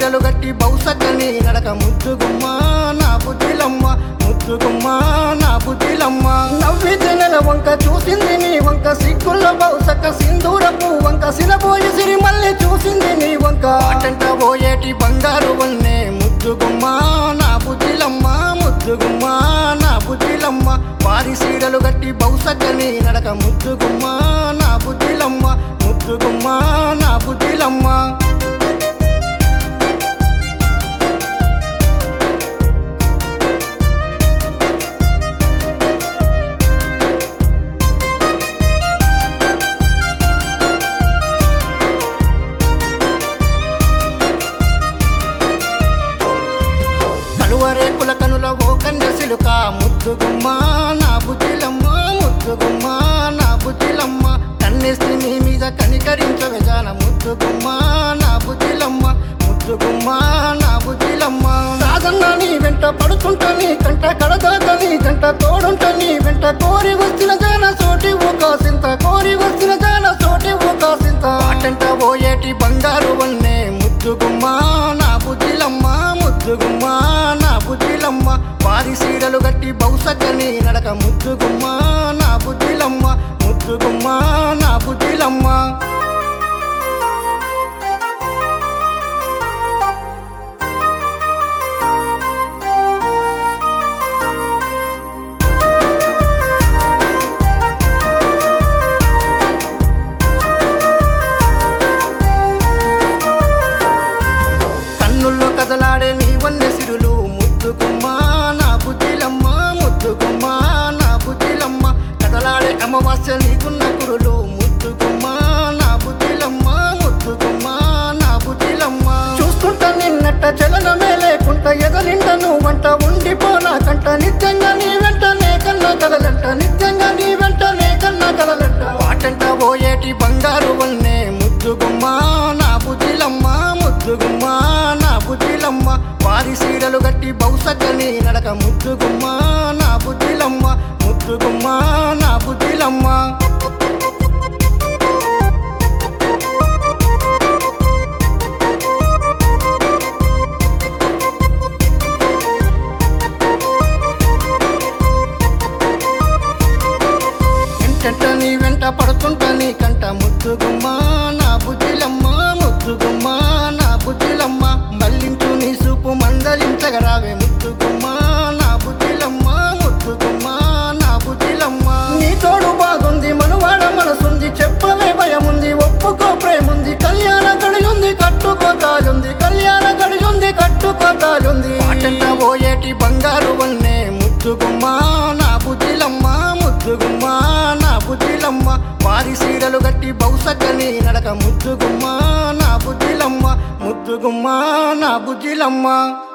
సీరలు గట్టి బౌసక్కని నడక ముద్దుగుమ్మ నా బుద్ధిలమ్మ ముద్దుగుమ్మ నా బుద్ధిలమ్మ నవ్వితే నెల వంక చూసింది నీ వంక సిగ్గుల బౌసక్క సింధూరపు వంక సినబోయి సిరి మళ్ళీ చూసింది నీ వంక అటంట పోయేటి బంగారు వన్నే ముద్దుగుమ్మ నా బుద్ధిలమ్మ ముద్దుగుమ్మ నా బుద్ధిలమ్మ వారి సీరలు గట్టి బౌసక్కని నడక ముద్దుగుమ్మ నా బుద్ధిలమ్మ ముద్దుగుమ్మ నా బుద్ధిలమ్మ కలువరేకుల కనుల ఓ కన్య సిలుక ముద్దుగుమ్మ నా బుద్ధిలమ్మ ముద్దుగుమ్మ నా బుద్ధిలమ్మ కన్నేసి నీ మీద కనికరించవే జాన ముద్దుగుమ్మ నా బుద్ధిలమ్మ ముద్దుగుమ్మ నా బుద్ధిలమ్మ రాజన్న నీ వెంట పడుతుంట నీ కంట కడదాత నీ జంట తోడుంట నీ వెంట కోరి వచ్చిన జాన సోటి ఒక సింత కోరి వచ్చిన జాన సోటి ఒక సింత అటంట పోయేటి బంగారు వన్నే ముద్దుగుమ్మ నా బుద్ధిలమ్మ ముద్దుగుమ్మ నా బుద్ధిలమ్మ వారి సీరలు గట్టి బౌసక్కని నడక ముద్దుగుమ్మ నా బుద్ధిలమ్మ ముద్దుగుమ్మ నా బుద్ధిలమ్మ కన్నుల్లో కదలాడే నీ వన్నె సిరులు ముద్దుగుమ్మ నా బుద్ధిలమ్మ ముద్దుగుమ్మ నా బుద్ధిలమ్మ కదలాడే అమావాస్య నీకున్న కురులు ముద్దుగుమ్మ నా బుద్ధిలమ్మ ముద్దుగుమ్మ నా బుద్ధిలమ్మ చూస్తుంటా నిన్నట్ట చలనమే లేకుంట ఎదలిండను వంట ఉండిపోనా కంట నిత్యంగా నీ వెంట నే కన్నా కలలంట నిత్యంగా నీ వెంట నే కన్నా కలలంట వాటంట పోయేటి బంగారు వన్నే ముద్దుగుమ్మ నా బుద్ధిలమ్మ ముద్దుగుమ్మ నా బుద్ధిలమ్మ వారి సీరలు గట్టి బౌసక్కని నడక ముద్దుగుమ్మ నా బుద్ధిలమ్మ ముద్దుగుమ్మ నా బుద్ధిలమ్మ ఎంటంట నీ వెంట పడుతుంట నీ కంట ముద్దుగుమ్మ నా బుద్ధిలమ్మ ముద్దుగుమ్మ నా బుద్ధిలమ్మ మళ్ళించు నీ సూపు మందలించగరావే ముద్దుగుమ్మ నా బుద్ధిలమ్మ ముద్దుగుమ్మ నా బుద్ధిలమ్మ నీ తోడు బాగుంది మనువాడ మనసుంది చెప్పవే భయముంది ఒప్పుకో ప్రేముంది కళ్యాణ గడియుంది కట్టుకో తాలుంది కళ్యాణ గడియుంది కట్టుకో తాలుంది అటంట పోయేటి బంగారు వన్నే ముద్దుగుమ్మ నా బుద్ధిలమ్మ ముద్దుగుమ్మ నా బుద్ధిలమ్మ వారి సీరలు గట్టి బౌసక్కని నడక ముద్దుగుమ్మ నా బుద్ధిలమ్మ ముద్దుగుమ్మ నా బుద్ధిలమ్మ